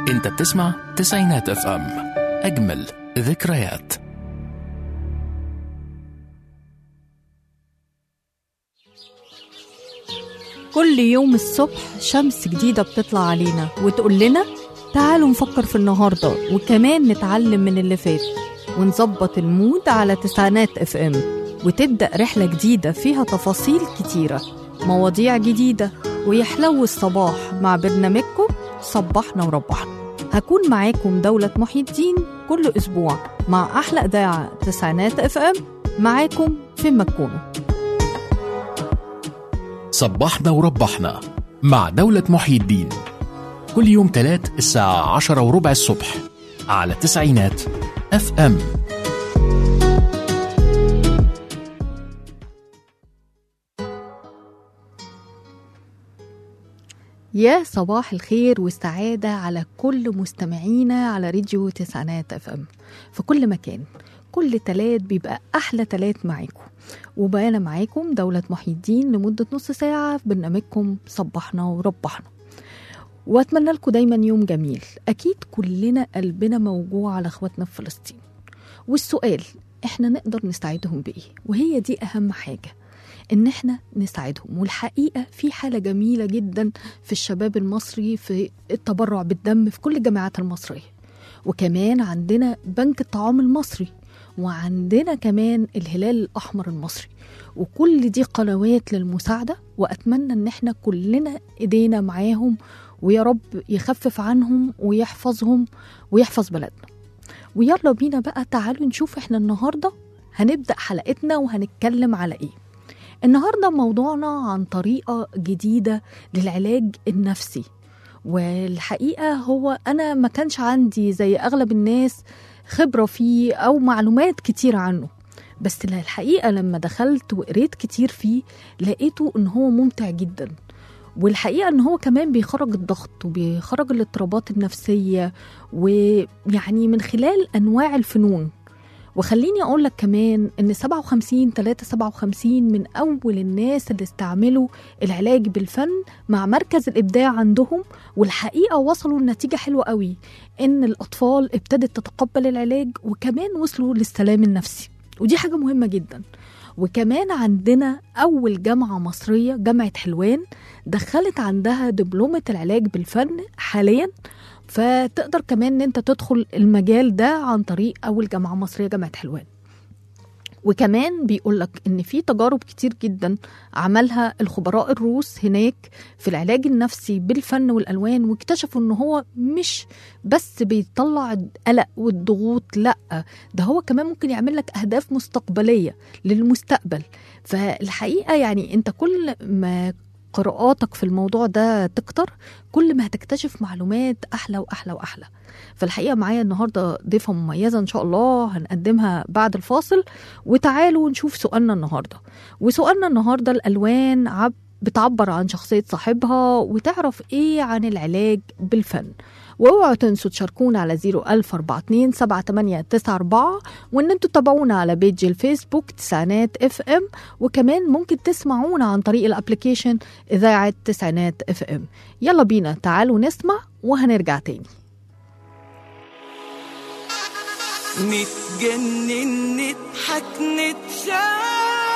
انت بتسمع تسعينات اف ام اجمل ذكريات كل يوم الصبح شمس جديدة بتطلع علينا وتقول لنا تعالوا نفكر في النهاردة وكمان نتعلم من اللي فات ونظبط المود على تسعينات اف ام وتبدأ رحلة جديدة فيها تفاصيل كتيرة مواضيع جديدة ويحلو الصباح مع برنامجكم صبحنا وربحنا هكون معاكم دولة محي الدين كل أسبوع مع أحلى إذاعة تسعينات اف ام معاكم فين ما تكونوا صبحنا وربحنا مع دولة محيي الدين كل يوم تلات الساعة عشرة وربع الصبح على تسعينات اف ام يا صباح الخير والسعادة على كل مستمعينا على راديو تسعينات اف ام في كل مكان كل تلات بيبقى أحلى تلات معاكم وبقى أنا معاكم دولة محي الدين لمدة نص ساعة في برنامجكم صبحنا وربحنا وأتمنى لكم دايما يوم جميل أكيد كلنا قلبنا موجوع على أخواتنا في فلسطين والسؤال إحنا نقدر نساعدهم بإيه وهي دي أهم حاجة ان احنا نساعدهم والحقيقه في حاله جميله جدا في الشباب المصري في التبرع بالدم في كل الجامعات المصريه وكمان عندنا بنك الطعام المصري وعندنا كمان الهلال الاحمر المصري وكل دي قنوات للمساعده واتمنى ان احنا كلنا ايدينا معاهم ويا رب يخفف عنهم ويحفظهم ويحفظ بلدنا ويلا بينا بقى تعالوا نشوف احنا النهارده هنبدا حلقتنا وهنتكلم على ايه النهارده موضوعنا عن طريقه جديده للعلاج النفسي والحقيقه هو انا ما كانش عندي زي اغلب الناس خبره فيه او معلومات كتير عنه بس الحقيقه لما دخلت وقريت كتير فيه لقيته ان هو ممتع جدا والحقيقه ان هو كمان بيخرج الضغط وبيخرج الاضطرابات النفسيه ويعني من خلال انواع الفنون وخليني اقول لك كمان ان 57 3 57 من اول الناس اللي استعملوا العلاج بالفن مع مركز الابداع عندهم والحقيقه وصلوا لنتيجه حلوه قوي ان الاطفال ابتدت تتقبل العلاج وكمان وصلوا للسلام النفسي ودي حاجه مهمه جدا وكمان عندنا أول جامعة مصرية جامعة حلوان دخلت عندها دبلومة العلاج بالفن حاليا فتقدر كمان ان انت تدخل المجال ده عن طريق اول جامعه مصريه جامعه حلوان وكمان بيقول لك ان في تجارب كتير جدا عملها الخبراء الروس هناك في العلاج النفسي بالفن والالوان واكتشفوا ان هو مش بس بيطلع القلق والضغوط لا ده هو كمان ممكن يعمل لك اهداف مستقبليه للمستقبل فالحقيقه يعني انت كل ما قراءاتك في الموضوع ده تكتر كل ما هتكتشف معلومات احلى واحلى واحلى فالحقيقه معايا النهارده ضيفه مميزه ان شاء الله هنقدمها بعد الفاصل وتعالوا نشوف سؤالنا النهارده وسؤالنا النهارده الالوان عب بتعبر عن شخصية صاحبها وتعرف ايه عن العلاج بالفن واوعوا تنسوا تشاركونا على 01042 7894 وان انتوا تتابعونا على بيج الفيسبوك تسعينات اف ام وكمان ممكن تسمعونا عن طريق الابليكيشن اذاعة تسعينات اف ام يلا بينا تعالوا نسمع وهنرجع تاني نتجنن نضحك نتشاف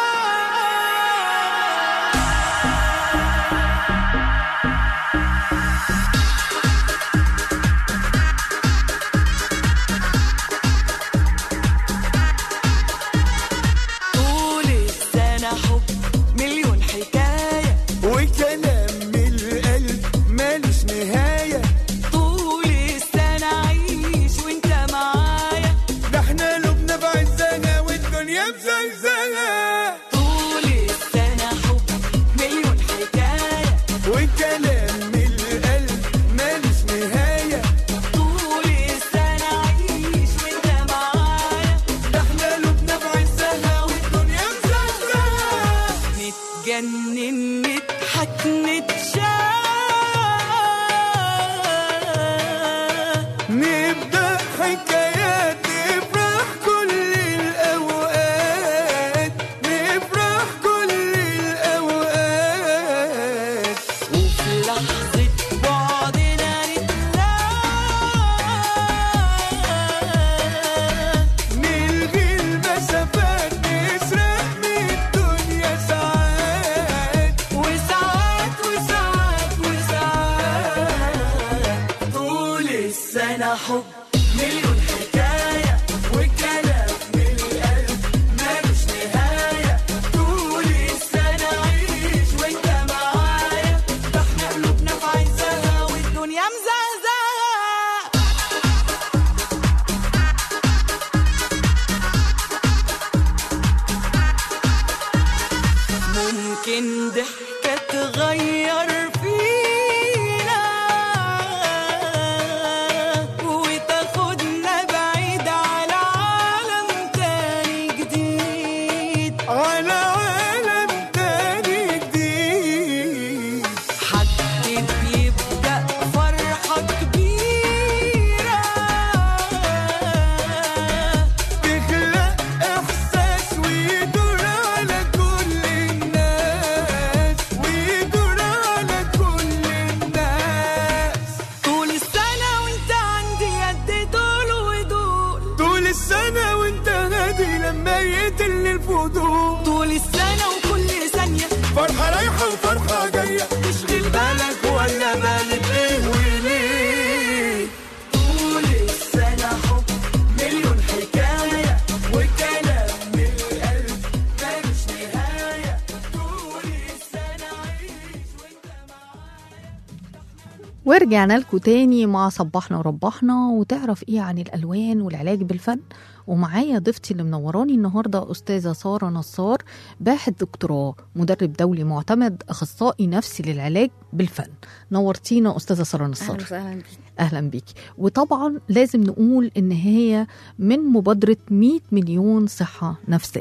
طول السنة حب مليون حكاية وكلام من القلب مالوش نهاية طول السنة عيش وانت معايا ده احنا لبنا بعزها والدنيا بزلزلة طول السنة حب مليون حكاية وكلام من القلب مالوش نهاية طول السنة عيش وانت معايا ده احنا لبنا بعزها والدنيا بزلزلة نتجنن نضحك نتشاف نبدأ حكايات نفرح كل الأوقات نفرح كل الأوقات وفي لحظة بعدنا نتلاقى سنة حب مليون حكاية وكلام من القلب ملوش نهاية طول السنة عيش وانت معايا ده احنا قلوبنا في عزها والدنيا مزهزهة ممكن ضحكة تغير فينا وتاخدنا بعيد على عالم تاني جديد على عالم تاني جديد حد بيبدأ فرحة كبيرة تخلق احساس ويدور على كل الناس ويدور على كل الناس طول السنة وانت عندي قد دول ودول طول السنة وانت هادي لما يقتلني الفضول طول السنة وكل ثانية فرحة رايحة وفرحة جاية تشغل بالك ولا بالك ايه وليه طول السنة حب مليون حكاية وكلام من القلب ملوش نهاية طول السنة عيش وانت ورجعنا لكم تاني مع صبحنا وربحنا وتعرف ايه عن الالوان والعلاج بالفن ومعايا ضيفتي اللي منوراني النهارده استاذه ساره نصار باحث دكتوراه مدرب دولي معتمد اخصائي نفسي للعلاج بالفن نورتينا استاذه ساره اهلا نصار وسهلا بيك اهلا بيكي وطبعا لازم نقول ان هي من مبادره 100 مليون صحه نفسيه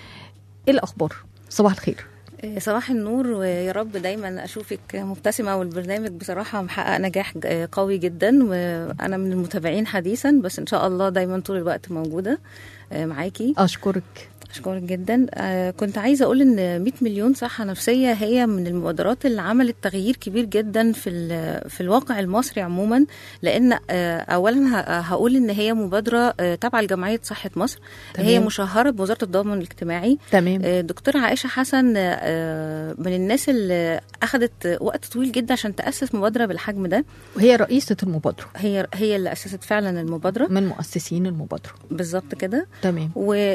ايه الاخبار صباح الخير آه، صباح النور ويا رب دايما اشوفك مبتسمه والبرنامج بصراحه محقق نجاح ج- قوي جدا وانا من المتابعين حديثا بس ان شاء الله دايما طول الوقت موجوده آه، معاكي اشكرك اشكرك جدا آه، كنت عايزه اقول ان 100 مليون صحه نفسيه هي من المبادرات اللي عملت تغيير كبير جدا في ال- في الواقع المصري عموما لان آه، اولا ه- هقول ان هي مبادره آه، تابعه لجمعيه صحه مصر تمام. هي مشهره بوزاره التضامن الاجتماعي تمام آه، دكتورة عائشة حسن آه، من الناس اللي أخذت وقت طويل جدا عشان تأسس مبادرة بالحجم ده وهي رئيسه المبادره هي هي اللي أسست فعلا المبادرة من مؤسسين المبادره بالظبط كده تمام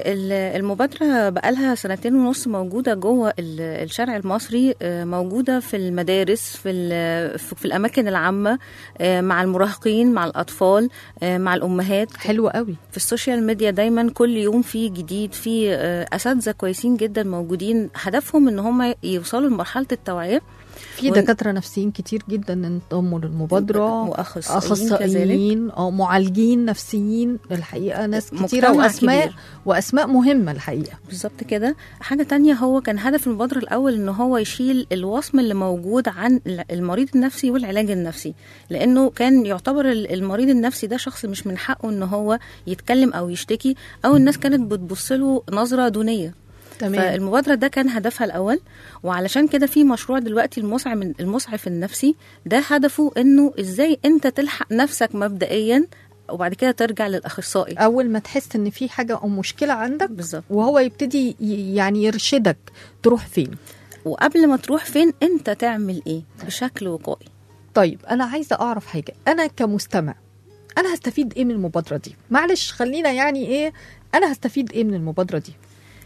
والمبادرة بقالها سنتين ونص موجودة جوه ال- الشارع المصري آه، موجودة في المدارس في, ال- في في الأماكن العامة آه، مع المراهقين مع الأطفال آه، مع الأمهات حلو قوي في السوشيال ميديا دايما كل يوم في جديد في آه، اساتذه كويسين جدا موجودين هدفهم ان هم يوصلوا لمرحله التوعيه في وإن- دكاتره نفسيين كتير جدا انضموا للمبادره واخصائيين كذلك اخصائيين او معالجين نفسيين الحقيقه ناس كتيره مجتمع واسماء كبير. واسماء مهمه الحقيقه بالظبط كده حاجة تانية هو كان هدف المبادرة الأول إن هو يشيل الوصم اللي موجود عن المريض النفسي والعلاج النفسي لأنه كان يعتبر ال- المريض النفسي ده شخص مش من حقه إن هو يتكلم أو يشتكي أو الناس كانت بتبص له نظرة دونية تمام فالمبادرة ده كان هدفها الأول وعلشان كده في مشروع دلوقتي المسعف المسعف النفسي ده هدفه إنه إزاي أنت تلحق نفسك مبدئيا وبعد كده ترجع للأخصائي اول ما تحس ان في حاجه او مشكله عندك بالظبط وهو يبتدي ي- يعني يرشدك تروح فين وقبل ما تروح فين أنت تعمل إيه بشكل وقائي طيب انا عايزه اعرف حاجه انا كمستمع انا هستفيد ايه من المبادره دي معلش خلينا يعني ايه انا هستفيد ايه من المبادره دي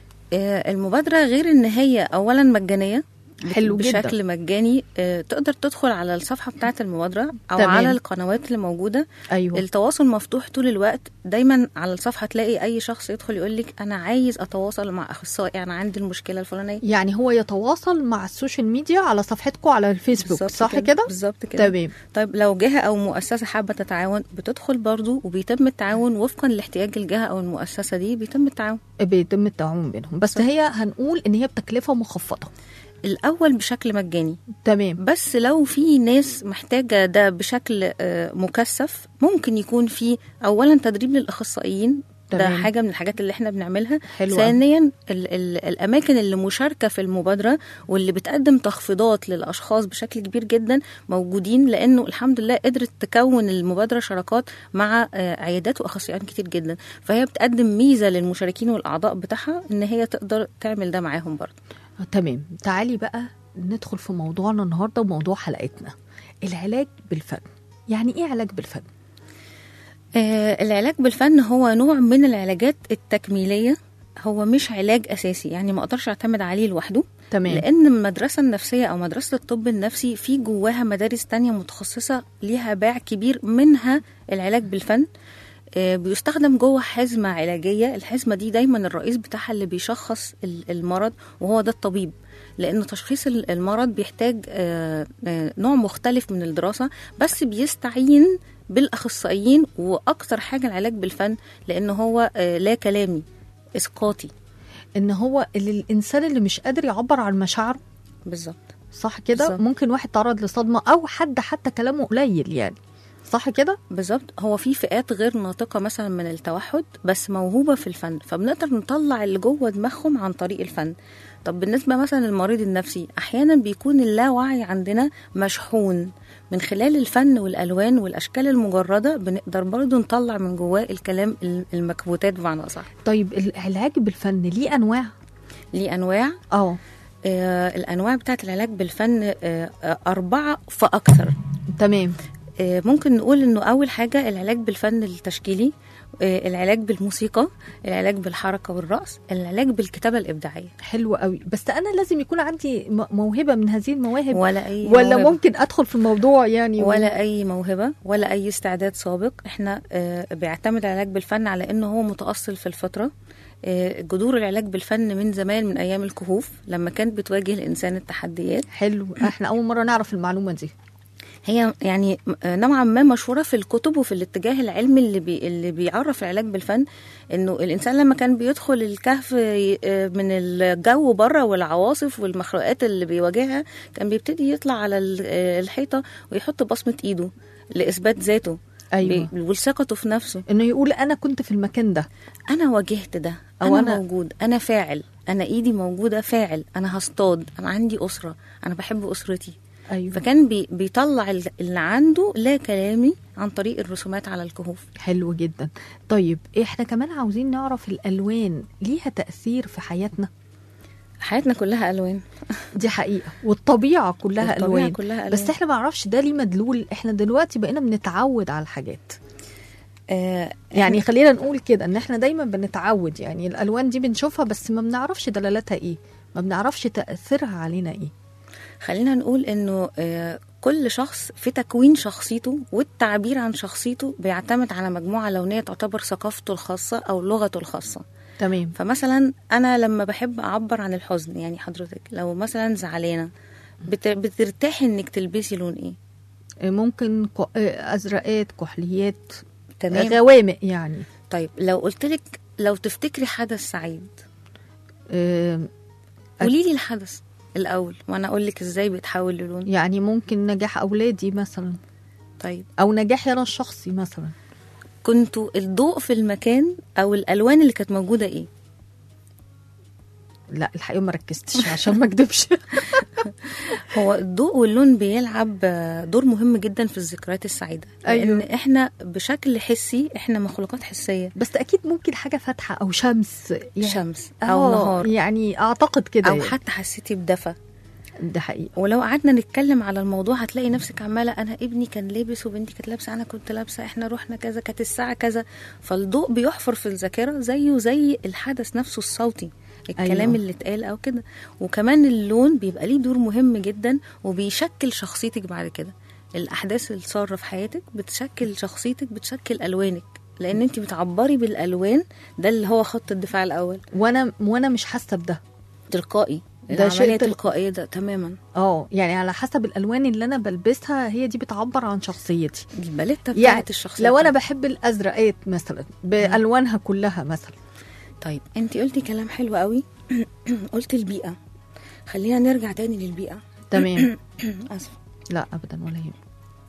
آه، المبادرة غير إن هي أولا مجانية حلو جدا. بشكل مجاني آه، تقدر تدخل على الصفحة بتاعة المبادرة أو تمام. على القنوات اللي موجودة ايوه التواصل مفتوح طول الوقت دايما على الصفحة تلاقي أي شخص يدخل يقول لك أنا عايز أتواصل مع أخصائي أنا عندي المشكلة الفلانية يعني هو يتواصل مع السوشيال ميديا على صفحتكم على الفيسبوك بالظبط صح كده بالظبط كده تمام طيب لو جهة أو مؤسسة حابة تتعاون بتدخل برضو وبيتم التعاون وفقا لاحتياج الجهة أو المؤسسة دي بيتم التعاون بيتم التعاون بينهم بس صح. هي هنقول ان هي بتكلفه مخفضه الأول بشكل مجاني تمام بس لو في ناس محتاجة ده بشكل آه، مكثف ممكن يكون في أولا تدريب للأخصائيين ده تمام. حاجة من الحاجات اللي احنا بنعملها حلو أوي. ثانيا ال ال الأماكن اللي مشاركة في المبادرة واللي بتقدم تخفيضات للأشخاص بشكل كبير جدا موجودين لأنه الحمد لله قدرت تكون المبادرة شراكات مع آه، عيادات وأخصائيين كتير جدا فهي بتقدم ميزة للمشاركين والأعضاء بتاعها إن هي تقدر تعمل ده معاهم برضه آه، تمام تعالي بقى ندخل في موضوعنا النهارده وموضوع حلقتنا العلاج بالفن يعني ايه علاج بالفن آه العلاج بالفن هو نوع من العلاجات التكميليه هو مش علاج اساسي يعني ما اقدرش اعتمد عليه لوحده تمام لان المدرسه النفسيه او مدرسه الطب النفسي في جواها مدارس تانية متخصصه ليها باع كبير منها العلاج بالفن آه، بيستخدم جوه حزمه علاجيه الحزمه دي دايما الرئيس بتاعها اللي بيشخص ال- المرض وهو ده الطبيب لان تشخيص ال- المرض بيحتاج آه، آه، نوع مختلف من الدراسه بس بيستعين بالاخصائيين واكتر حاجه العلاج بالفن لان هو آه، لا كلامي اسقاطي ان هو اللي الانسان اللي مش قادر يعبر عن مشاعره بالظبط صح كده بالظبط. ممكن واحد تعرض لصدمه او حد حتى كلامه قليل يعني صح كده بالظبط هو في فئات غير ناطقه مثلا من التوحد بس موهوبه في الفن فبنقدر نطلع اللي جوه دماغهم عن طريق الفن طب بالنسبه مثلا للمريض النفسي احيانا بيكون اللاوعي عندنا مشحون من خلال الفن والالوان والاشكال المجرده بنقدر برضو نطلع من جواه الكلام المكبوتات بمعنى اصح طيب العلاج بالفن ليه انواع ليه انواع اه آه الانواع بتاعت العلاج بالفن آه آه اربعه فاكثر تمام آه، ممكن نقول انه اول حاجه العلاج بالفن التشكيلي آه، العلاج بالموسيقى العلاج بالحركه والرقص العلاج بالكتابه الابداعيه حلو قوي بس انا لازم يكون عندي م- موهبه من هذه المواهب ولا اي ولا موهبة. ممكن ادخل في الموضوع يعني ولا اي موهبه ولا اي استعداد سابق احنا آه، بيعتمد العلاج بالفن على انه هو متاصل في الفطره آه، جذور العلاج بالفن من زمان من ايام الكهوف لما كانت بتواجه الانسان التحديات حلو احنا اول مره نعرف المعلومه دي هي يعني نوعا ما مشهوره في الكتب وفي الاتجاه العلمي اللي بي اللي بيعرف العلاج بالفن انه الانسان لما كان بيدخل الكهف ي- من الجو بره والعواصف والمخلوقات اللي بيواجهها كان بيبتدي يطلع على ال- الحيطه ويحط بصمه ايده لاثبات ذاته ايوه بي- وثقته في نفسه انه يقول انا كنت في المكان ده انا واجهت ده أو انا, أنا- موجود انا فاعل انا ايدي موجوده فاعل انا هصطاد انا عندي اسره انا بحب اسرتي ايوه فكان بي بيطلع ال- اللي عنده لا كلامي عن طريق الرسومات على الكهوف حلو جدا طيب احنا كمان عاوزين نعرف الالوان ليها تاثير في حياتنا حياتنا كلها الوان دي حقيقه والطبيعه كلها الطبيعة الوان كلها ألوان. بس احنا ما نعرفش ده ليه مدلول احنا دلوقتي بقينا بنتعود على الحاجات آه يعني خلينا نقول كده ان احنا دايما بنتعود يعني الالوان دي بنشوفها بس ما بنعرفش دلالتها ايه ما بنعرفش تاثيرها علينا ايه خلينا نقول انه آه كل شخص في تكوين شخصيته والتعبير عن شخصيته بيعتمد على مجموعه لونيه تعتبر ثقافته الخاصه او لغته الخاصه تمام فمثلا انا لما بحب اعبر عن الحزن يعني حضرتك لو مثلا زعلانه بت- بترتاحي انك تلبسي لون ايه ممكن ك- ازرقات كحليات تمام غوامق يعني طيب لو قلت لك لو تفتكري حدث سعيد آم، قولي لي الحدث الاول وانا اقول لك ازاي بيتحول للون يعني ممكن نجاح اولادي مثلا طيب او نجاحي انا الشخصي مثلا كنتوا الضوء في المكان او الالوان اللي كانت موجوده ايه لا الحقيقه ما ركزتش عشان ما اكدبش هو الضوء واللون بيلعب آه، دور مهم جدا في الذكريات السعيده لان أيوة. احنا بشكل حسي احنا مخلوقات حسيه بس اكيد ممكن حاجه فاتحه او شمس يعني شمس او آه، نهار يعني اعتقد كده او يعني. حتى حسيتي بدفى ده حقيقي ولو قعدنا نتكلم على الموضوع هتلاقي نفسك عماله انا ابني كان لابس وبنتي كانت لابسه انا كنت لابسه احنا رحنا كذا كانت الساعه كذا فالضوء بيحفر في الذاكره زيه زي الحدث نفسه الصوتي الكلام أيوة. أيوة. اللي اتقال او كده وكمان اللون بيبقى ليه دور مهم جدا وبيشكل شخصيتك بعد كده الاحداث اللي صار في حياتك بتشكل شخصيتك بتشكل الوانك لان انت بتعبري بالالوان ده اللي هو خط الدفاع الاول وانا وانا مش حاسه بده تلقائي ده شيء العمليه تل- تلقائيه ده تماما اه يعني على حسب الالوان اللي انا بلبسها هي دي بتعبر عن شخصيتي الباليتا بتاعت يعني الشخصيه لو انا بتاعتك. بحب الازرقات مثلا بالوانها كلها مثلا طيب انت قلتي كلام حلو قوي قلت البيئه خلينا نرجع تاني للبيئه تمام اسف لا ابدا ولا يهمك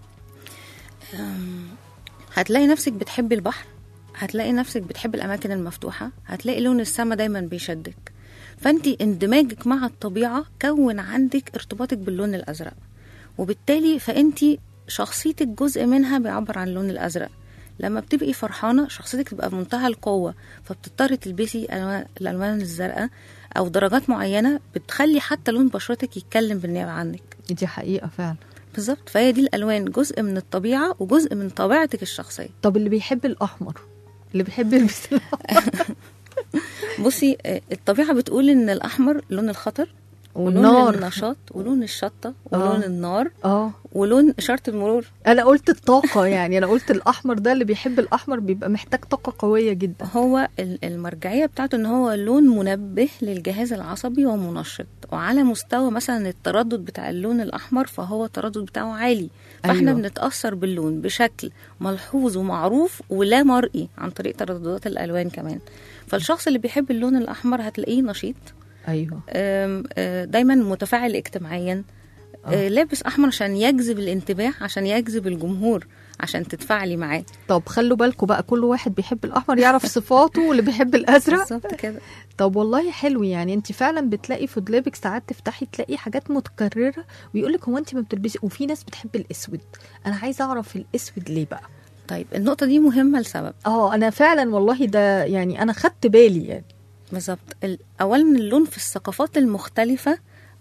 هتلاقي نفسك بتحبي البحر هتلاقي نفسك بتحبي الاماكن المفتوحه هتلاقي لون السما دايما بيشدك فانت اندماجك مع الطبيعه كون عندك ارتباطك باللون الازرق وبالتالي فانت شخصيتك جزء منها بيعبر عن اللون الازرق لما بتبقي فرحانه شخصيتك تبقى بمنتهى القوه فبتضطري تلبسي الوان الالوان الزرقاء او درجات معينه بتخلي حتى لون بشرتك يتكلم بالنيابه عنك دي حقيقه فعلا بالظبط فهي دي الالوان جزء من الطبيعه وجزء من طبيعتك الشخصيه طب اللي بيحب الاحمر اللي بيحب يلبس الأحمر. بصي آه، الطبيعه بتقول ان الاحمر لون الخطر ولون والنار النشاط ولون الشطه ولون آه. النار اه ولون اشاره المرور انا قلت الطاقه يعني انا قلت الاحمر ده اللي بيحب الاحمر بيبقى محتاج طاقه قويه جدا هو ال- المرجعيه بتاعته ان هو لون منبه للجهاز العصبي ومنشط وعلى مستوى مثلا التردد بتاع اللون الاحمر فهو التردد بتاعه عالي فاحنا أيوة. أيوة. بنتاثر باللون بشكل ملحوظ ومعروف ولا مرئي عن طريق ترددات الالوان كمان فالشخص اللي بيحب اللون الاحمر هتلاقيه نشيط ايوه أم، أه، دايما متفاعل اجتماعيا أه، لابس احمر عشان يجذب الانتباه عشان يجذب الجمهور عشان تتفاعلي معاه طب خلوا بالكم بقى كل واحد بيحب الاحمر يعرف صفاته واللي بيحب الازرق بالظبط كده طب والله حلو يعني انت فعلا بتلاقي في دولابك ساعات تفتحي تلاقي حاجات متكرره ويقول لك هو انت ما بتلبسي وفي ناس بتحب الاسود انا عايزه اعرف الاسود ليه بقى طيب النقطه دي مهمه لسبب اه انا فعلا والله ده يعني انا خدت بالي يعني بالظبط ال- اولا اللون في الثقافات المختلفه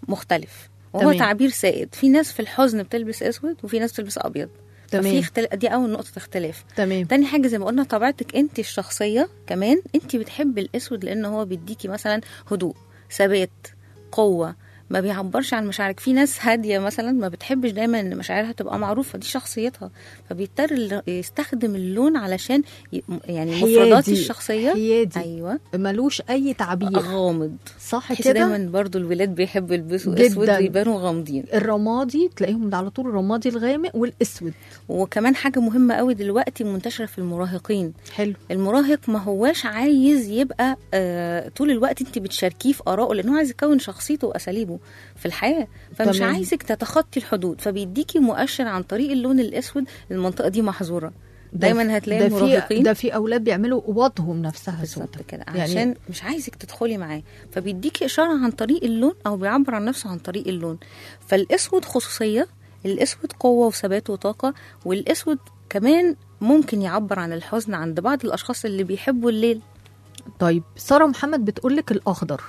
مختلف وهو تمام. تمام. تعبير سائد في ناس في الحزن بتلبس اسود وفي ناس بتلبس ابيض تمام. ففي اختل... دي اول نقطه اختلاف تمام تاني حاجه زي ما قلنا طبيعتك انت الشخصيه كمان انت بتحبي الاسود لان هو بيديكي مثلا هدوء ثبات قوه ما بيعبرش عن مشاعرك في ناس هاديه مثلا ما بتحبش دايما ان مشاعرها تبقى معروفه دي شخصيتها فبيضطر ال- يستخدم اللون علشان ي... يعني مفردات حيادي الشخصيه حيادي ايوه ملوش اي تعبير غامض صح تحس كده دايما برضو الولاد بيحبوا يلبسوا جداً. اسود ويبانوا غامضين الرمادي تلاقيهم ده على طول الرمادي الغامق والاسود وكمان حاجه مهمه قوي دلوقتي منتشره في المراهقين حلو المراهق ما هواش عايز يبقى آه طول الوقت انت بتشاركيه في ارائه لانه عايز يكون شخصيته واساليبه في الحياه فمش تمام. عايزك تتخطي الحدود فبيديكي مؤشر عن طريق اللون الاسود المنطقه دي محظوره ده دايما في- هتلاقي ده في المراهقين ده في اولاد بيعملوا اوضهم نفسها بالظبط سودة كده يعني- عشان مش عايزك تدخلي معاه فبيديكي اشاره عن طريق اللون او بيعبر عن نفسه عن طريق اللون فالاسود خصوصيه الاسود قوه وثبات وطاقه والاسود كمان ممكن يعبر عن الحزن عند بعض الاشخاص اللي بيحبوا الليل طيب ساره محمد بتقول لك الاخضر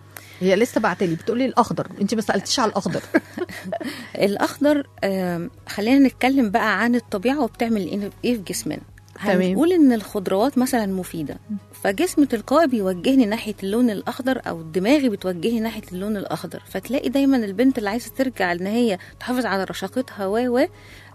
هي لسه بعتلي بتقولي الاخضر انت ما سالتيش على الاخضر الاخضر آم، خلينا نتكلم بقى عن الطبيعه وبتعمل إيه- ايه في جسمنا تمام. هنقول ان الخضروات مثلا مفيده فجسم تلقائي بيوجهني ناحيه اللون الاخضر او دماغي بتوجهني ناحيه اللون الاخضر فتلاقي دايما البنت اللي عايزه ترجع ان هي تحافظ على رشاقتها و و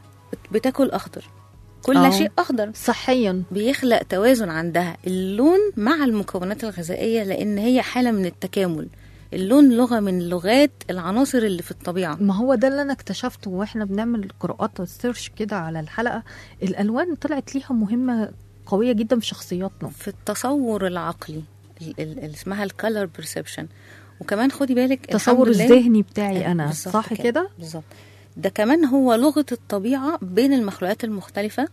بتاكل اخضر كل آه. شيء اخضر صحيا بيخلق توازن عندها اللون مع المكونات الغذائيه لان هي حاله من التكامل اللون لغه من لغات العناصر اللي في الطبيعه ما هو ده اللي انا اكتشفته واحنا بنعمل قراءات سيرش كده على الحلقه الالوان طلعت ليها مهمه قويه جدا في شخصياتنا في التصور العقلي ال- ال- اللي اسمها الكالر بيرسبشن وكمان خدي بالك التصور الحمد لله- الذهني بتاعي انا بالظبط صح كده بالظبط ده كمان هو لغه الطبيعه بين المخلوقات المختلفه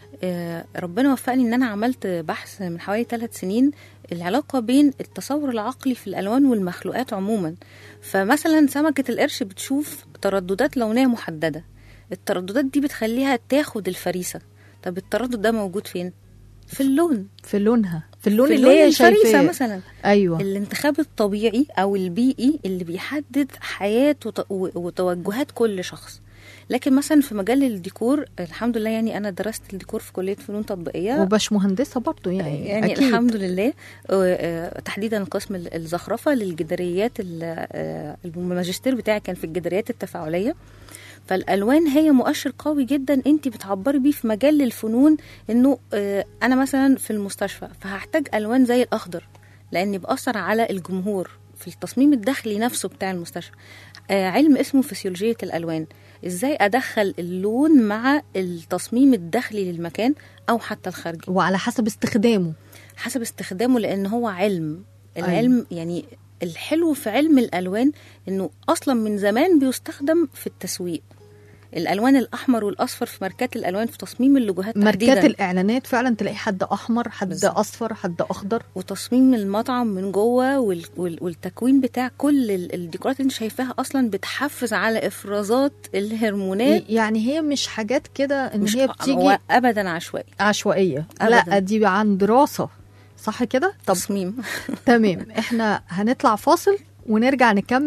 آه، ربنا وفقني ان انا عملت بحث من حوالي ثلاث سنين العلاقه بين التصور العقلي في الالوان والمخلوقات عموما فمثلا سمكه القرش بتشوف ترددات لونيه محدده الترددات دي بتخليها تاخد الفريسه طب التردد ده موجود فين في اللون في لونها في اللون في اللي هي الفريسه شايفاه مثلا ايوه الانتخاب الطبيعي او البيئي اللي بيحدد حياه وت- و- وتوجهات كل شخص لكن مثلا في مجال الديكور الحمد لله يعني انا درست الديكور في كليه فنون تطبيقيه وباش مهندسه برضو يعني, يعني أكيد. الحمد لله آه، آه، تحديدا قسم ال- الزخرفه للجداريات ال- آه، الماجستير بتاعي كان في الجداريات التفاعليه فالالوان هي مؤشر قوي جدا انت بتعبري بيه في مجال الفنون انه آه، انا مثلا في المستشفى فهحتاج الوان زي الاخضر لان بأثر على الجمهور في التصميم الداخلي نفسه بتاع المستشفى آه، علم اسمه فسيولوجيه الالوان ازاي ادخل اللون مع التصميم الداخلي للمكان او حتى الخارجي وعلى حسب استخدامه حسب استخدامه لان هو علم أيوة. العلم يعني الحلو في علم الالوان انه اصلا من زمان بيستخدم في التسويق الالوان الاحمر والاصفر في ماركات الالوان في تصميم اللوجوهات ماركات تحديدا الاعلانات فعلا تلاقي حد احمر حد بالظبط. اصفر حد اخضر وتصميم المطعم من جوه وال... وال... والتكوين بتاع كل ال- الديكورات اللي انت شايفاها اصلا بتحفز على افرازات الهرمونات يعني هي مش حاجات كده ان مش هي بتيجي هو ابدا عشوائي عشوائيه أبداً. لا دي عن دراسه صح كده طب تصميم تمام احنا هنطلع فاصل ونرجع نكمل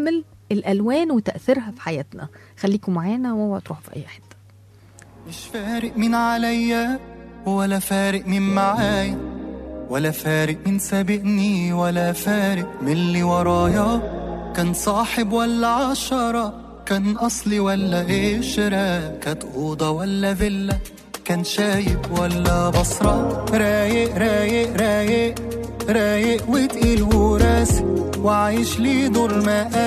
الالوان وتاثيرها في حياتنا خليكم معانا واوعوا تروحوا في اي حته مش فارق مين عليا ولا فارق مين معايا ولا فارق مين سابقني ولا فارق من اللي ورايا كان صاحب ولا عشرة كان أصلي ولا قشرة كانت أوضة ولا فيلا كان شايب ولا بصرة رايق رايق رايق رايق وتقيل وراسي وعايش لي دور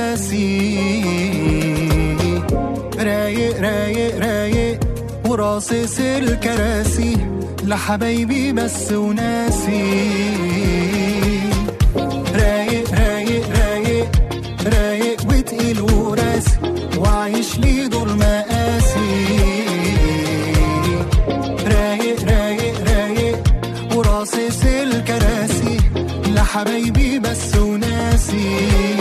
مقاسي رايق رايق رايق وراصص الكراسي لحبايبي بس وناسي رايق رايق رايق رايق وتقيل وراسي وعايش لي دور مقاسي رايق رايق رايق وراصص الكراسي لحبايبي بس وناسي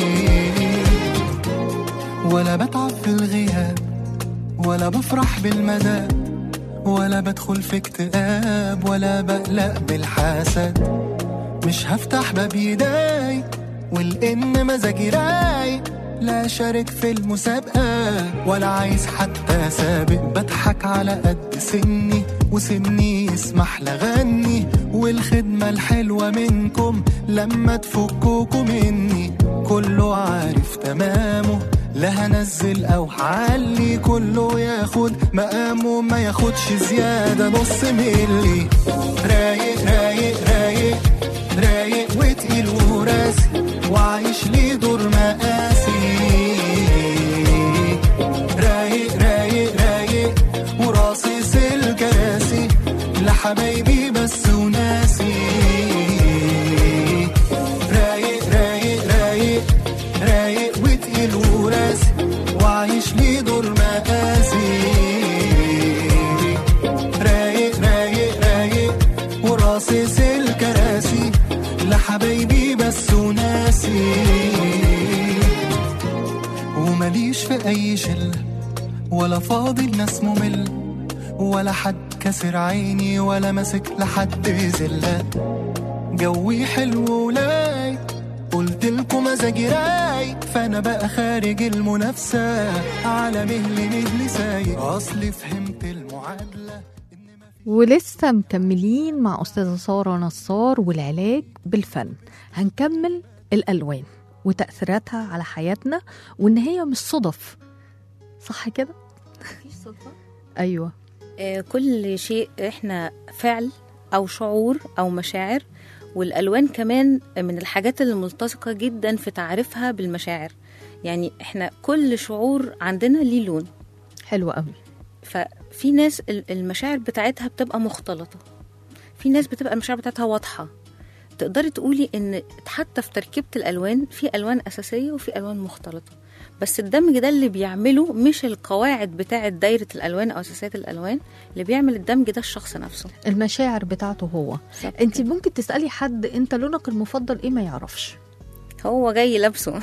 ولا بتعب في الغياب ولا بفرح بالمدى ولا بدخل في اكتئاب ولا بقلق بالحسد مش هفتح باب يداي والإن مزاجي رايق لا شارك في المسابقة ولا عايز حتى سابق بضحك على قد سني وسني يسمح لغني والخدمة الحلوة منكم لما تفكوكوا مني كله عارف تمامه لا هنزل او هعلي كله ياخد مقامه ما ياخدش زيادة نص ملي رايق رايق رايق رايق وتقيل وراسي وعايش لي دور مقاسي رايق رايق رايق وراصص الكراسي لحبايبي بس وناسي رايق رايق رايق رايق وتقيل وراسي وعايش لي دور مقاسي رايق رايق رايق وراصص الكراسي لحبايبي بس وناسي ومليش في اي شله ولا فاضي الناس ممل ولا حد كسر عيني ولا ماسك لحد زله جوي حلو ولاي قلت لكم مزاجي رايق فانا بقى خارج المنافسه على مهل مهل سايق اصلي فهمت المعادله ولسه مكملين مع أستاذة سارة نصار والعلاج بالفن هنكمل الألوان وتأثيراتها على حياتنا وإن هي مش صدف صح كده؟ أيوة آه، كل شيء احنا فعل او شعور او مشاعر والالوان كمان من الحاجات اللي ملتصقه جدا في تعريفها بالمشاعر يعني احنا كل شعور عندنا ليه لون حلوة قوي ففي ناس ال- المشاعر بتاعتها بتبقى مختلطه في ناس بتبقى المشاعر بتاعتها واضحه تقدري تقولي ان حتى في تركيبه الالوان في الوان اساسيه وفي الوان مختلطه بس الدمج ده اللي بيعمله مش القواعد بتاعه دايره الالوان او اساسيات الالوان اللي بيعمل الدمج ده الشخص نفسه المشاعر بتاعته هو بالظبط انت ممكن تسألي حد انت لونك المفضل ايه ما يعرفش هو جاي لابسه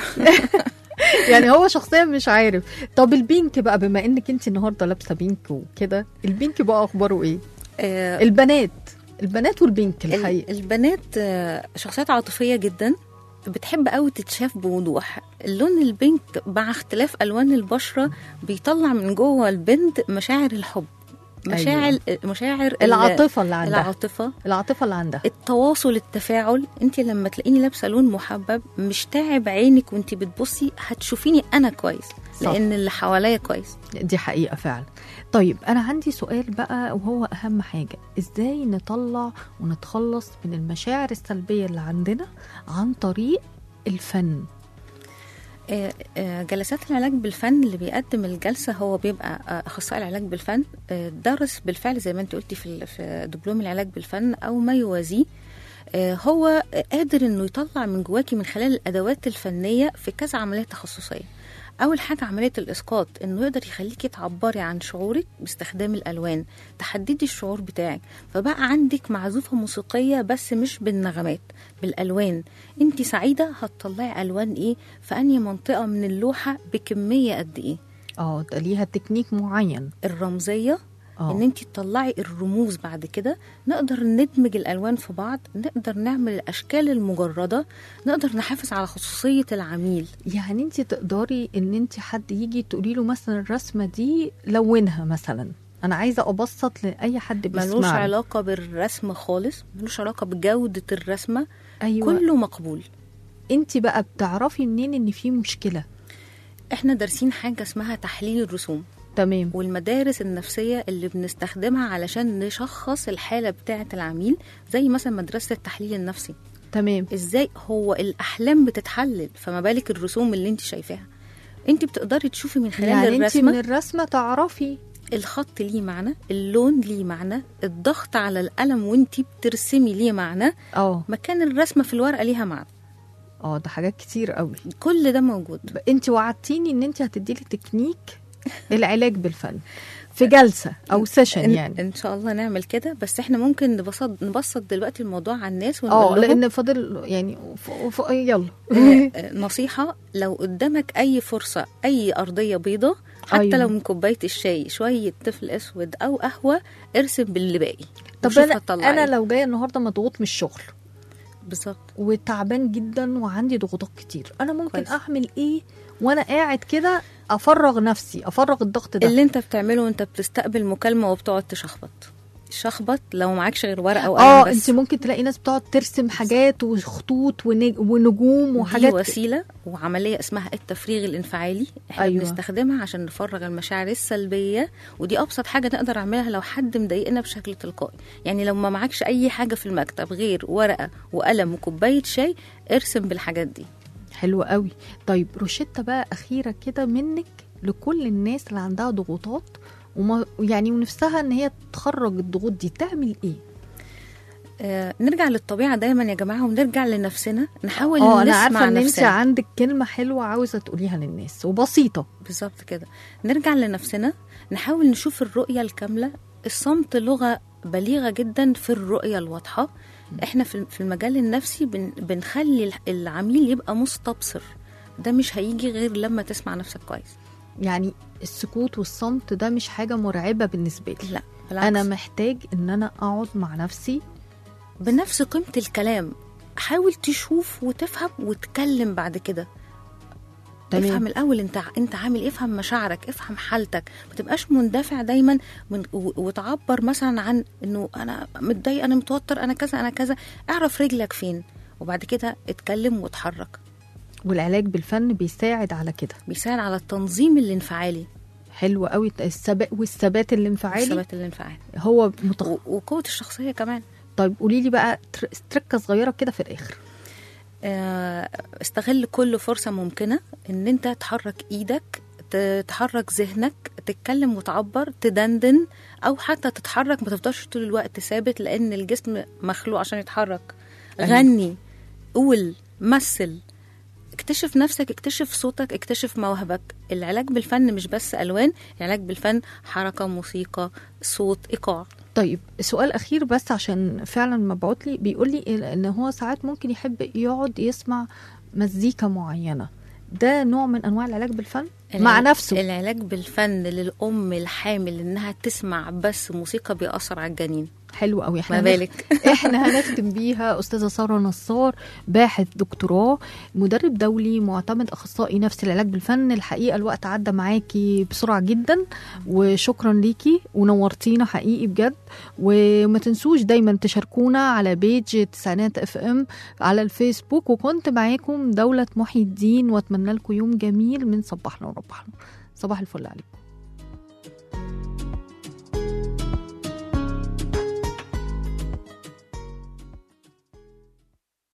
يعني هو شخصيا مش عارف طب البينك بقى بما انك انت النهارده لابسه بينك وكده البينك بقى اخباره ايه آه، البنات البنات والبينك ال- الحقيقه البنات آه، شخصيات عاطفيه جدا بتحب قوي تتشاف بوضوح اللون البينك مع اختلاف الوان البشره بيطلع من جوه البنت مشاعر الحب مشاعر مشاعر ال- العاطفه اللي عندها العاطفه العاطفه اللي عندها التواصل التفاعل انت لما تلاقيني لابسه لون محبب مش تعب عينك وانت بتبصي هتشوفيني انا كويس صح. لان اللي حواليا كويس دي حقيقه فعلا طيب انا عندي سؤال بقى وهو اهم حاجه ازاي نطلع ونتخلص من المشاعر السلبيه اللي عندنا عن طريق الفن آه، آه، جلسات العلاج بالفن اللي بيقدم الجلسه هو بيبقى آه، اخصائي العلاج بالفن آه، درس بالفعل زي ما انت قلتي في ال- في دبلوم العلاج بالفن او ما يوازيه آه، هو قادر انه يطلع من جواكي من خلال الادوات الفنيه في كذا عمليه تخصصيه اول حاجه عمليه الاسقاط انه يقدر يخليكي تعبري عن شعورك باستخدام الالوان تحددي الشعور بتاعك فبقى عندك معزوفه موسيقيه بس مش بالنغمات بالالوان انت سعيده هتطلعي الوان ايه في انهي منطقه من اللوحه بكميه قد ايه اه ده ليها تكنيك معين الرمزيه آه. ان انت تطلعي الرموز بعد كده نقدر ندمج الالوان في بعض نقدر نعمل الاشكال المجرده نقدر نحافظ على خصوصيه العميل يعني انت تقدري ان انت حد يجي تقولي له مثلا الرسمه دي لونها مثلا انا عايزه ابسط لاي حد ملوش بيسمعني علاقه بالرسم خالص ملوش علاقه بجوده الرسمه ايوه كله مقبول انت بقى بتعرفي منين ان في مشكله احنا دارسين حاجه اسمها تحليل الرسوم تمام والمدارس النفسية اللي بنستخدمها علشان نشخص الحالة بتاعة العميل زي مثلا مدرسة التحليل النفسي تمام ازاي هو الأحلام بتتحلل فما بالك الرسوم اللي انت شايفاها انت بتقدري تشوفي من خلال يعني انت الرسمة من الرسمه تعرفي الخط ليه معنى اللون ليه معنى الضغط على القلم وانت بترسمي ليه معنى اه مكان الرسمة في الورقة ليها معنى اه ده حاجات كتير قوي كل ده موجود انت وعدتيني ان انت هتديلي تكنيك العلاج بالفن في جلسه او سيشن إن, يعني ان شاء الله نعمل كده بس احنا ممكن نبسط نبسط دلوقتي الموضوع على الناس اه ونقول لهم لان فاضل يعني ف... ف... يلا نصيحة لو قدامك أي فرصة أي أرضية بيضة حتى أيوة. لو من كوباية الشاي شوية طفل أسود أو قهوة ارسم باللي باقي طب وشوف انا هتطلع انا إيه. لو جايه النهارده مضغوط من الشغل بالظبط وتعبان جدا وعندي ضغوطات كتير انا ممكن كويس. اعمل ايه وانا قاعد كده افرغ نفسي افرغ الضغط ده اللي أنت بتعمله وأنت بتستقبل مكالمة وبتقعد تشخبط شخبط لو معكش غير ورقة وقلم اه بس انت ممكن تلاقي ناس بتقعد ترسم حاجات وخطوط ونج... ونجوم دي وحاجات وسيلة وعملية اسمها التفريغ الانفعالي احنا أيوة. أيوة. بنستخدمها عشان نفرغ المشاعر السلبية ودي أبسط حاجة نقدر أعملها لو حد مضايقنا بشكل تلقائي يعني لو ما معكش أي حاجة في المكتب غير ورقة وقلم وكوباية شاي ارسم بالحاجات دي حلو قوي طيب روشتة بقى أخيرة كده منك لكل الناس اللي عندها ضغوطات وما يعني ونفسها ان هي تخرج الضغوط دي تعمل ايه آه نرجع للطبيعة دايما يا جماعة ونرجع لنفسنا نحاول اه نسمع انا عارفه ان انت نفسنا عندك كلمه حلوه عاوزه تقوليها للناس وبسيطه بالظبط كده نرجع لنفسنا نحاول نشوف الرؤية الكاملة الصمت لغة بليغة جدا في الرؤية الواضحة احنا في في المجال النفسي بن بنخلي الح- العميل يبقى مستبصر ده مش هيجي غير لما تسمع نفسك كويس يعني السكوت والصمت ده مش حاجه مرعبه بالنسبه لي لا بالعكس انا محتاج ان انا اقعد مع نفسي بنفس قيمة الكلام حاول تشوف وتفهم وتكلم بعد كده تمام. افهم الاول انت انت عامل إيه، افهم مشاعرك افهم حالتك ما تبقاش مندفع دايما من و- وتعبر مثلا عن انه انا متضايق انا متوتر انا كذا انا كذا اعرف رجلك فين وبعد كده اتكلم واتحرك والعلاج بالفن بيساعد على كده بيساعد على التنظيم الانفعالي حلو قوي الثبات والثبات الانفعالي الثبات الانفعالي هو متخ... و- وقوه الشخصيه كمان طيب قولي لي بقى تر- تركه صغيره كده في الاخر آه، استغل كل فرصة ممكنة ان انت تحرك ايدك ت- تحرك ذهنك تتكلم وتعبر تدندن او حتى تتحرك ما تفضلش طول الوقت ثابت لان الجسم مخلوق عشان يتحرك أيوة. غني قول مثل اكتشف نفسك اكتشف صوتك اكتشف مواهبك العلاج بالفن مش بس الوان العلاج بالفن حركة موسيقى صوت ايقاع طيب سؤال اخير بس عشان فعلا مبعوت لي بيقول لي ان هو ساعات ممكن يحب يقعد يسمع مزيكا معينه ده نوع من انواع العلاج بالفن مع العلاج- نفسه العلاج بالفن للأم الحامل إنها تسمع بس موسيقى بيأثر على الجنين حلو قوي احنا ما بالك احنا هنختم بيها استاذه ساره نصار باحث دكتوراه مدرب دولي معتمد اخصائي نفسي العلاج بالفن الحقيقه الوقت عدى معاكي بسرعه جدا وشكرا ليكي ونورتينا حقيقي بجد وما تنسوش دايما تشاركونا على بيج تسعينات اف ام على الفيسبوك وكنت معاكم دوله محي الدين واتمنى لكم يوم جميل من صباحنا وربحنا صباح الفل عليكم